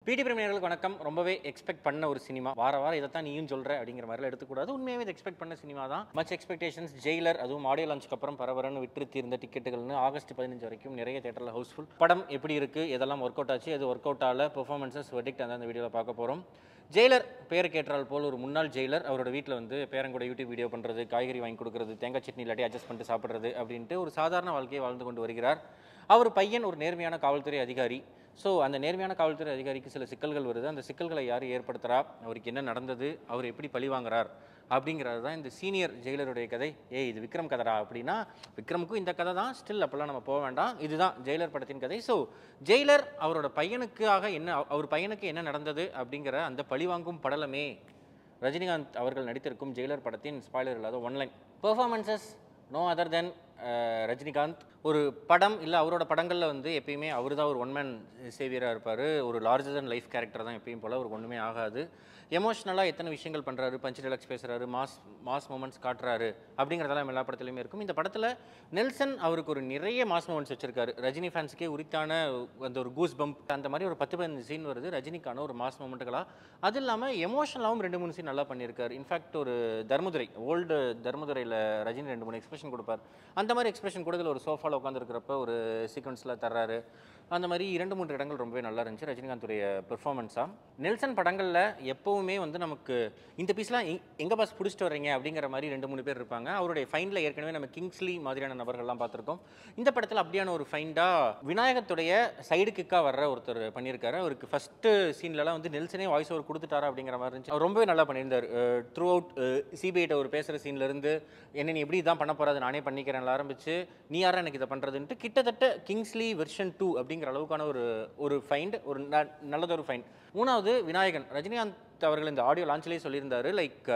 பிடி பிரமியர்களுக்கு வணக்கம் ரொம்பவே எக்ஸ்பெக்ட் பண்ண ஒரு சினிமா வார வாரம் இதை தான் நீயும் சொல்ற அப்படிங்கிற மாதிரிலாம் எடுத்துக்கூடாது உண்மையாகவே இது எக்ஸ்பெக்ட் பண்ண சினிமா தான் மச் எக்ஸ்பெக்டேஷன்ஸ் ஜெயிலர் அதுவும் ஆடியோ லான்ச்சுக்கு அப்புறம் பரபரன்னு விட்டு தீர்ந்த டிக்கெட்டுகள்னு ஆகஸ்ட் பதினஞ்சு வரைக்கும் நிறைய தேட்டரில் ஹவுஸ்ஃபுல் படம் எப்படி இருக்கு எதெல்லாம் ஒர்க் அவுட் ஆச்சு எது ஒர்க் அவுட் ஆகல பெர்ஃபார்மன்ஸஸ் வெடிக்ட் அந்த வீடியோவில் பார்க்க போகிறோம் ஜெயிலர் பேர் கேட்டால் போல் ஒரு முன்னாள் ஜெயிலர் அவரோட வீட்டில் வந்து பேரங்கூட யூடியூப் வீடியோ பண்ணுறது காய்கறி வாங்கி கொடுக்குறது தேங்காய் சட்னி இல்லாட்டி அட்ஜஸ்ட் பண்ணிட்டு சாப்பிட்றது அப்படின்ட்டு ஒரு சாதாரண வாழ்க்கையை வாழ்ந்து கொண்டு வருகிறார் அவர் பையன் ஒரு நேர்மையான காவல்துறை அதிகாரி ஸோ அந்த நேர்மையான காவல்துறை அதிகாரிக்கு சில சிக்கல்கள் வருது அந்த சிக்கல்களை யார் ஏற்படுத்துகிறா அவருக்கு என்ன நடந்தது அவர் எப்படி பழி வாங்குறார் அப்படிங்கிறது தான் இந்த சீனியர் ஜெயிலருடைய கதை ஏய் இது விக்ரம் கதைடா அப்படின்னா விக்ரமுக்கும் இந்த கதை தான் ஸ்டில் அப்போல்லாம் நம்ம போக வேண்டாம் இதுதான் ஜெயிலர் படத்தின் கதை ஸோ ஜெயிலர் அவரோட பையனுக்காக என்ன அவர் பையனுக்கு என்ன நடந்தது அப்படிங்கிற அந்த பழிவாங்கும் படலமே ரஜினிகாந்த் அவர்கள் நடித்திருக்கும் ஜெயிலர் படத்தின் ஸ்பாய்லர் இல்லாத oneline performances no other then Rajinikanth ஒரு படம் இல்லை அவரோட படங்களில் வந்து எப்பயுமே அவர் தான் ஒரு ஒன் மேன் சேவியராக இருப்பார் ஒரு லார்ஜர் தன் லைஃப் கேரக்டர் தான் எப்பயும் போல் ஒரு ஒன்றுமே ஆகாது எமோஷ்னலாக எத்தனை விஷயங்கள் பண்ணுறாரு பஞ்ச் ரிலாக்ஸ் பேசுகிறாரு மாஸ் மாஸ் மூமெண்ட்ஸ் காட்டுறாரு அப்படிங்கிறதெல்லாம் எல்லா படத்துலையுமே இருக்கும் இந்த படத்தில் நெல்சன் அவருக்கு ஒரு நிறைய மாஸ் மூமெண்ட்ஸ் வச்சிருக்காரு ரஜினி ஃபேன்ஸுக்கே உரித்தான அந்த ஒரு கூஸ் பம்ப் அந்த மாதிரி ஒரு பத்து பதினஞ்சு சீன் வருது ரஜினிக்கான ஒரு மாஸ் மூமெண்ட்டுகளாக அது இல்லாமல் எமோஷனலாகவும் ரெண்டு மூணு சீன் நல்லா பண்ணியிருக்காரு இன்ஃபேக்ட் ஒரு தர்மதுரை ஓல்டு தர்மதுரையில் ரஜினி ரெண்டு மூணு எக்ஸ்பிரஷன் கொடுப்பார் அந்த மாதிரி எக்ஸ்பிரஷன் கூட இதுல ஒரு சோஃபாவில் உட்காந்துருக்கிறப்ப ஒரு சீக்வன்ஸில் தர்றாரு அந்த மாதிரி இரண்டு மூன்று இடங்கள் ரொம்பவே நல்லா இருந்துச்சு ரஜினிகாந்துடைய பெர்ஃபார்மன்ஸாக நெல்சன் படங்களில் எப்போவுமே வந்து நமக்கு இந்த பீஸ்லாம் எங்கே பாஸ் பிடிச்சிட்டு வர்றீங்க அப்படிங்கிற மாதிரி ரெண்டு மூணு பேர் இருப்பாங்க அவருடைய ஃபைண்டில் ஏற்கனவே நம்ம கிங்ஸ்லி மாதிரியான நபர்கள்லாம் பார்த்துருக்கோம் இந்த படத்தில் அப்படியான ஒரு ஃபைண்டாக விநாயகத்துடைய சைடு கிக்காக வர்ற ஒருத்தர் பண்ணியிருக்காரு அவருக்கு ஃபஸ்ட்டு சீன்லலாம் வந்து நெல்சனே வாய்ஸ் ஓவர் கொடுத்துட்டாரா அப்படிங்கிற மாதிரி இருந்துச்சு அவர் ரொம்பவே நல்லா பண்ணியிருந்தார் த்ரூ அவுட் சிபிஐட்ட ஒரு பேசுகிற சீன்லேருந்து என்ன நீ எப்படி இதான் பண்ண போகிறது நானே பண்ணிக்கிறேன் ஆரம்பிச்சு நீ யாரா எனக்கு இதை பண்ணுறதுன்ட்டு கிட்டத்தட்ட கிங்ஸ்லி வெர்ஷன் டூ அப்படிங்கிற அளவுக்கான ஒரு ஒரு ஃபைண்ட் ஒரு ந- நல்லதொரு ஃபைண்ட் மூணாவது விநாயகன் ரஜினிகாந்த் அவர்கள் இந்த ஆடியோ லான்ச்லேயே சொல்லியிருந்தாரு லைக்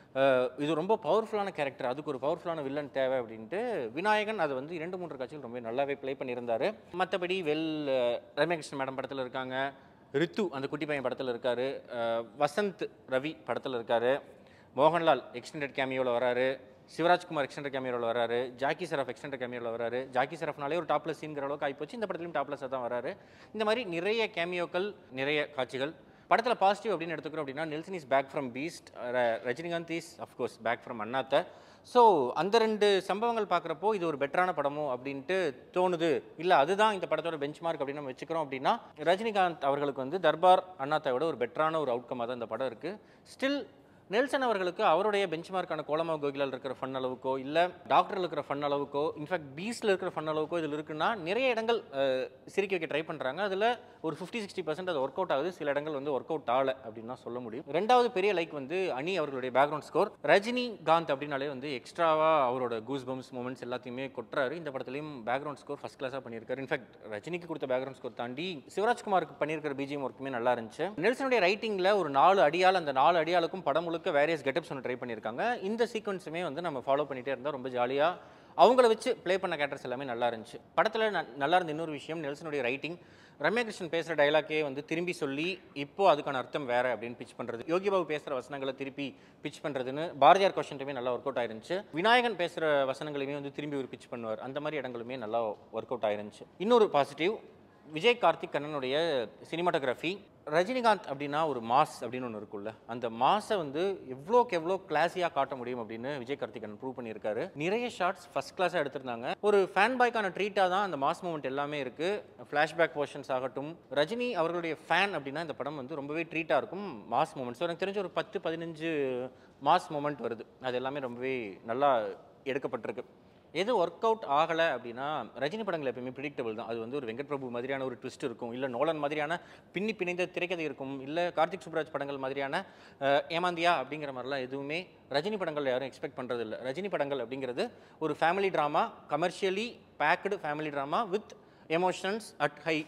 இது ரொம்ப பவர்ஃபுல்லான கேரக்டர் அதுக்கு ஒரு பவர்ஃபுல்லான வில்லன் தேவை அப்படின்ட்டு விநாயகன் அது வந்து இரண்டு மூன்று காட்சிகள் ரொம்ப நல்லாவே ப்ளே பண்ணியிருந்தாரு மற்றபடி வெல் ரம்யகிருஷ்ணன் மேடம் படத்தில் இருக்காங்க ரித்து அந்த குட்டி பையன் படத்தில் இருக்காரு அஹ், வசந்த் ரவி படத்தில் இருக்காரு மோகன்லால் எக்ஸ்டெண்டட் கேமியோவில் வராரு சிவராஜ்குமார் எக்ஸ்டெண்டட் கேமியோவில் வராரு ஜாக்கி சரஃப் எக்ஸ்டெண்டட் கேமியோவில் வராரு ஜாக்கி சரஃப்னாலே ஒரு டாப்லெஸ் சீன்கிற அளவுக்கு ஆகிப்போச்சு இந்த படத்துலையும் டாப்லெஸ்ஸாக தான் வராரு இந்த மாதிரி நிறைய கேமியோக்கள் நிறைய காட்சிகள் படத்தில் பாசிட்டிவ் அப்படின்னு எடுத்துக்கிறோம் அப்படின்னா Nelson is back from Beast Rajinikanth is of course back from Annaatthe so அந்த ரெண்டு சம்பவங்கள் பார்க்குறப்போ இது ஒரு பெட்டரான படமோ அப்படின்ட்டு தோணுது இல்லை அதுதான் இந்த படத்தோட பெஞ்ச் மார்க் அப்படின்னு நம்ம வச்சுக்கிறோம் அப்படின்னா ரஜினிகாந்த் அவர்களுக்கு வந்து தர்பார் அண்ணாத்தாவோட ஒரு பெட்டரான ஒரு அவுட்கமாக தான் இந்த படம் இருக்குது ஸ்டில் நெல்சன் அவர்களுக்கு அவருடைய பெஞ்ச்மார்க்கான கோலமா கோகிலால் இருக்கிற ஃபன் அளவுக்கோ இல்லை டாக்டரில் இருக்கிற ஃபன் அளவுக்கோ இன்ஃபேக்ட் பீஸ்டில் இருக்கிற ஃபன் அளவுக்கோ இதில் இருக்குன்னா நிறைய இடங்கள் அஹ், சிரிக்க வைக்க ட்ரை பண்ணுறாங்க அதில் ஒரு ஃபிஃப்டி சிக்ஸ்டி பர்சன்ட் அது ஒர்க் அவுட் ஆகுது சில இடங்கள் வந்து ஒர்க் அவுட் ஆகலை அப்படின்னு தான் சொல்ல முடியும் ரெண்டாவது பெரிய லைக் வந்து அனி அவர்களுடைய பேக்ரவுண்ட் ஸ்கோர் ரஜினி காந்த் அப்படின்னாலே வந்து எக்ஸ்ட்ராவாக அவரோட கூஸ் பம்ஸ் மூமெண்ட்ஸ் எல்லாத்தையுமே கொட்டுறாரு இந்த படத்துலையும் பேக்ரவுண்ட் ஸ்கோர் ஃபஸ்ட் கிளாஸாக பண்ணியிருக்காரு இன்ஃபேக்ட் ரஜினிக்கு கொடுத்த பேக்ரவுண்ட் ஸ்கோர் தாண்டி சிவராஜ்குமாருக்கு பண்ணியிருக்கிற பிஜிஎம் ஒர்க்குமே நல்லா இருந்துச்சு நெல்சனுடைய ரைட்டிங்கில் ஒரு நாலு அடியால் அந்த நாலு அடியாளுக்கும் படம் முழுக்க வேரியஸ் கெட்டப்ஸ் ஒன்று ட்ரை பண்ணியிருக்காங்க இந்த சீக்வன்ஸுமே வந்து நம்ம ஃபாலோ பண்ணிகிட்டே இருந்தால் ரொம்ப ஜாலியாக அவங்கள வச்சு ப்ளே பண்ண கேரக்டர்ஸ் எல்லாமே நல்லா இருந்துச்சு படத்தில் நல்லா இருந்த இன்னொரு விஷயம் நெல்சனுடைய ரைட்டிங் ரம்யகிருஷ்ணன் பேசுகிற டைலாக்கே வந்து திரும்பி சொல்லி இப்போ அதுக்கான அர்த்தம் வேற அப்படின்னு பிச் பண்ணுறது யோகி பாபு பேசுகிற வசனங்களை திருப்பி பிச் பண்ணுறதுன்னு பாரதியார் கொஸ்டின்ட்டுமே நல்லா ஒர்க் அவுட் ஆயிருந்துச்சு விநாயகன் பேசுகிற வசனங்களையுமே வந்து திரும்பி ஒரு பிச் பண்ணுவார் அந்த மாதிரி இடங்களுமே நல்லா ஒர்க் அவுட் ஆயிருந்துச்சு இன்னொரு பாசிட்டிவ் விஜய் கார்த்திக் கண்ணனுடைய சினிமாட்டோகிராஃபி ரஜினிகாந்த் அப்படின்னா ஒரு மாஸ் அப்படின்னு ஒன்று இருக்குல்ல அந்த மாஸை வந்து எவ்வளோக்கு எவ்வளோ கிளாஸியாக காட்ட முடியும் அப்படின்னு விஜய் கார்த்திக் கண்ணன் ப்ரூவ் பண்ணியிருக்காரு நிறைய ஷார்ட்ஸ் ஃபஸ்ட் கிளாஸாக எடுத்திருந்தாங்க ஒரு ஃபேன் பாய்க்கான ட்ரீட்டாக தான் அந்த மாஸ் மூமெண்ட் எல்லாமே இருக்குது ஃப்ளாஷ்பேக் போர்ஷன்ஸ் ஆகட்டும் ரஜினி அவர்களுடைய ஃபேன் அப்படின்னா இந்த படம் வந்து ரொம்பவே ட்ரீட்டாக இருக்கும் மாஸ் மூமெண்ட்ஸ் எனக்கு தெரிஞ்ச ஒரு பத்து பதினஞ்சு மாஸ் மூமெண்ட் வருது அது எல்லாமே ரொம்பவே நல்லா எடுக்கப்பட்டிருக்கு எது ஒர்க் அவுட் ஆகலை அப்படின்னா ரஜினி படங்கள் எப்பயுமே ப்ரிடிக்டபிள் தான் அது வந்து ஒரு வெங்கட் பிரபு மாதிரியான ஒரு ட்விஸ்ட் இருக்கும் இல்லை நோலன் மாதிரியான பின்னி பிணைந்த திரைக்கதை இருக்கும் இல்லை கார்த்திக் சுப்ராஜ் படங்கள் மாதிரியான அஹ், ஏமாந்தியா அப்படிங்கிற மாதிரிலாம் எதுவுமே ரஜினி படங்கள் யாரும் எக்ஸ்பெக்ட் பண்ணுறது இல்லை ரஜினி படங்கள் அப்படிங்கிறது ஒரு family drama commercially packed family drama with emotions at high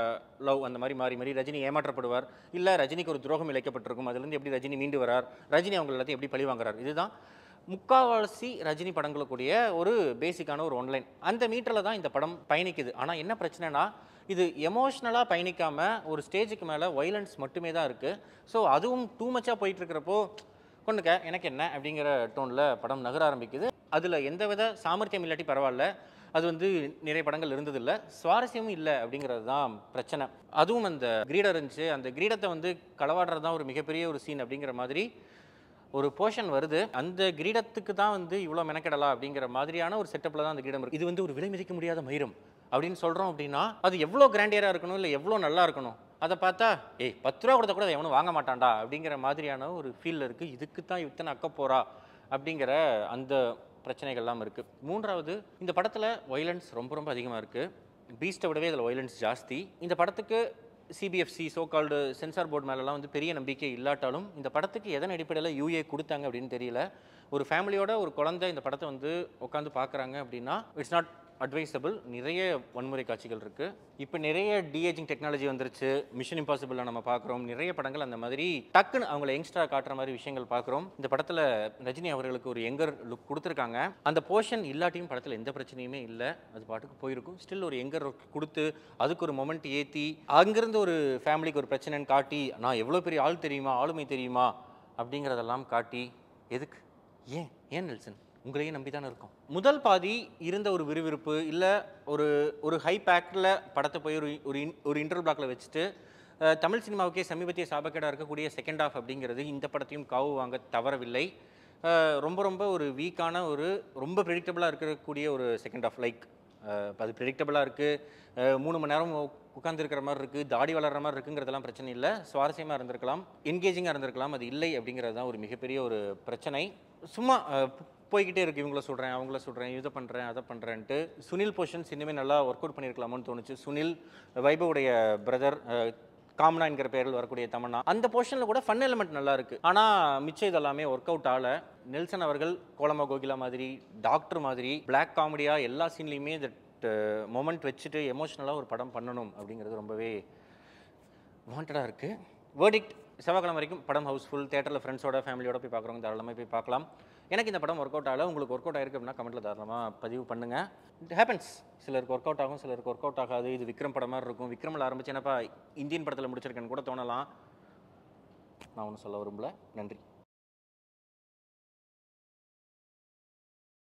love அந்த மாதிரி மாறி மாறி ரஜினி ஏமாற்றப்படுவார் இல்லை ரஜினிக்கு ஒரு துரோகம் இழைக்கப்பட்டிருக்கும் அதுலேருந்து எப்படி ரஜினி மீண்டு வரார் ரஜினி அவங்க எல்லாத்தையும் எப்படி பழி வாங்குறார் இதுதான் முக்காவாசி ரஜினி படங்களுக்குடைய ஒரு பேசிக்கான ஒரு ஒன்லைன் அந்த மீட்டரில் தான் இந்த படம் பயணிக்குது ஆனால் என்ன பிரச்சனைனா இது எமோஷ்னலாக பயணிக்காமல் ஒரு ஸ்டேஜுக்கு மேலே வைலன்ஸ் மட்டுமே தான் இருக்குது ஸோ அதுவும் டூ மச்சாக போயிட்டு இருக்கிறப்போ கொண்டுக்க எனக்கு என்ன அப்படிங்கிற டோனில் படம் நகர ஆரம்பிக்குது அதில் எந்தவித சாமர்த்தியம் இல்லாட்டி பரவாயில்ல அது வந்து நிறைய படங்கள் இருந்ததில்ல சுவாரஸ்யமும் இல்லை அப்படிங்கிறது தான் பிரச்சனை அதுவும் அந்த கிரீடம் இருந்துச்சு அந்த கிரீடத்தை வந்து களவாடுறது தான் ஒரு மிகப்பெரிய ஒரு சீன் அப்படிங்கிற மாதிரி ஒரு போர்ஷன் வருது அந்த கிரீடத்துக்கு தான் வந்து இவ்வளோ மெனக்கெடலாம் அப்படிங்கிற மாதிரியான ஒரு செட்டப்பில் தான் அந்த கிரீடம் இருக்கு இது வந்து ஒரு விலை மதிக்க முடியாத மயிரும் அப்படின்னு சொல்கிறோம் அப்படின்னா அது எவ்வளோ கிராண்டியராக இருக்கணும் இல்லை எவ்வளோ நல்லா இருக்கணும் அதை பார்த்தா ஏய் பத்து ரூபா கொடுத்தா கூட அதை எவனும் வாங்க மாட்டான்டா அப்படிங்கிற மாதிரியான ஒரு ஃபீல் இருக்குது இதுக்கு தான் இத்தனை அக்க போறா அப்படிங்கிற அந்த பிரச்சனைகள்லாம் இருக்குது மூன்றாவது இந்த படத்தில் வைலன்ஸ் ரொம்ப ரொம்ப அதிகமாக இருக்குது பீஸ்ட்டை விடவே இதில் வைலன்ஸ் ஜாஸ்தி இந்த படத்துக்கு CBFC so called censor board மேலெலாம் வந்து பெரிய நம்பிக்கை இல்லாட்டாலும் இந்த படத்துக்கு எதன் அடிப்படையில் யூஏ கொடுத்தாங்க அப்படின்னு தெரியல ஒரு ஃபேமிலியோட ஒரு குழந்தை இந்த படத்தை வந்து உட்காந்து பார்க்குறாங்க அப்படின்னா இட்ஸ் நாட் அட்வைசபிள் நிறைய வன்முறை காட்சிகள் இருக்குது இப்போ நிறைய டிஏஜிங் டெக்னாலஜி வந்துருச்சு மிஷன் இம்பாசிபிளில் நம்ம பார்க்குறோம் நிறைய படங்கள் அந்த மாதிரி டக்குன்னு அவங்கள யங்ஸ்டரா காட்டுற மாதிரி விஷயங்கள் பார்க்குறோம் இந்த படத்தில் ரஜினி அவர்களுக்கு ஒரு யங்கர் லுக் கொடுத்துருக்காங்க அந்த போர்ஷன் இல்லாட்டியும் படத்தில் எந்த பிரச்சனையுமே இல்லை அது பாட்டுக்கு போயிருக்கும் ஸ்டில் ஒரு யங்கர் கொடுத்து அதுக்கு ஒரு மொமெண்ட் ஏற்றி அங்கிருந்து ஒரு ஃபேமிலிக்கு ஒரு பிரச்சனைன்னு காட்டி நான் எவ்வளோ பெரிய ஆள் தெரியுமா ஆளுமை தெரியுமா அப்படிங்கிறதெல்லாம் காட்டி எதுக்கு ஏன் ஏன் நெல்சன் உங்களையே நம்பி தானே இருக்கோம் முதல் பாதி இருந்த ஒரு விறுவிறுப்பு இல்லை ஒரு ஒரு ஹை பேக்கில் படத்தை போய் ஒரு ஒரு in- ஒரு இன்டர்வல் பிளாக்ல வச்சுட்டு அஹ், தமிழ் சினிமாவுக்கே சமீபத்திய சாபக்கேடாக இருக்கக்கூடிய செகண்ட் ஹாஃப் அப்படிங்கிறது இந்த படத்தையும் காவு வாங்க தவறவில்லை அஹ், ரொம்ப ரொம்ப ஒரு வீக்கான ஒரு ரொம்ப ப்ரெடிக்டபுளாக இருக்கக்கூடிய ஒரு செகண்ட் ஹாஃப் லைக் அது ப்ரெடிக்டபுளாக இருக்குது மூணு மணி நேரம் உட்காந்துருக்கிற மாதிரி இருக்குது தாடி வளர்கிற மாதிரி இருக்குங்கிறதெல்லாம் பிரச்சனை இல்லை சுவாரஸ்யமாக இருந்திருக்கலாம் என்கேஜிங்காக இருந்திருக்கலாம் அது இல்லை அப்படிங்கிறது தான் ஒரு மிகப்பெரிய ஒரு பிரச்சனை சும்மா அஹ், போ- போய்கிட்டே இருக்கு இவங்கள சொல்கிறேன் அவங்கள சொல்கிறேன் இதை பண்ணுறேன் அதை பண்ணுறேன்ட்டு சுனில் போர்ஷன்ஸ் இனிமேல் நல்லா ஒர்க் அவுட் பண்ணியிருக்கலாமோன்னு தோணுச்சு சுனில் வைபவுடைய பிரதர் காமனா என்கிற பேரில் வரக்கூடிய தமன்னா அந்த போர்ஷனில் கூட ஃபன் எலிமெண்ட் நல்லா இருக்கு ஆனால் மிச்சம் இதெல்லாமே ஒர்க் அவுட் ஆகல நெல்சன் அவர்கள் கோலமா கோகிலா மாதிரி டாக்டர் மாதிரி பிளாக் காமெடியாக எல்லா சீன்லேயுமே தட் மொமெண்ட் வச்சுட்டு எமோஷ்னலாக ஒரு படம் பண்ணணும் அப்படிங்கிறது ரொம்பவே வாண்டடாக இருக்குது வேர்டிக்ட் செவ்வாய்க்கிழமை வரைக்கும் படம் ஹவுஸ்ஃபுல் தேட்டரில் ஃப்ரெண்ட்ஸோட ஃபேமிலியோட போய் பார்க்குறவங்க தாராளமாக போய் பார்க்கலாம் எனக்கு இந்த படம் ஒர்க் அவுட் ஆகல உங்களுக்கு ஒர்க் அவுட் ஆயிருக்கு அப்படின்னா கமெண்ட்டில் தாராளமாக பதிவு பண்ணுங்கள் இட் ஹேப்பன்ஸ் சிலருக்கு ஒர்க் அவுட் ஆகும் சிலருக்கு ஒர்க் அவுட் ஆகாது இது விக்ரம் படம் மாதிரி இருக்கும் விக்ரமில் ஆரம்பிச்சு என்னப்பா இந்தியன் படத்தில் முடிச்சிருக்கேன்னு கூட தோணலாம் நான் ஒன்றும் சொல்ல விரும்பல நன்றி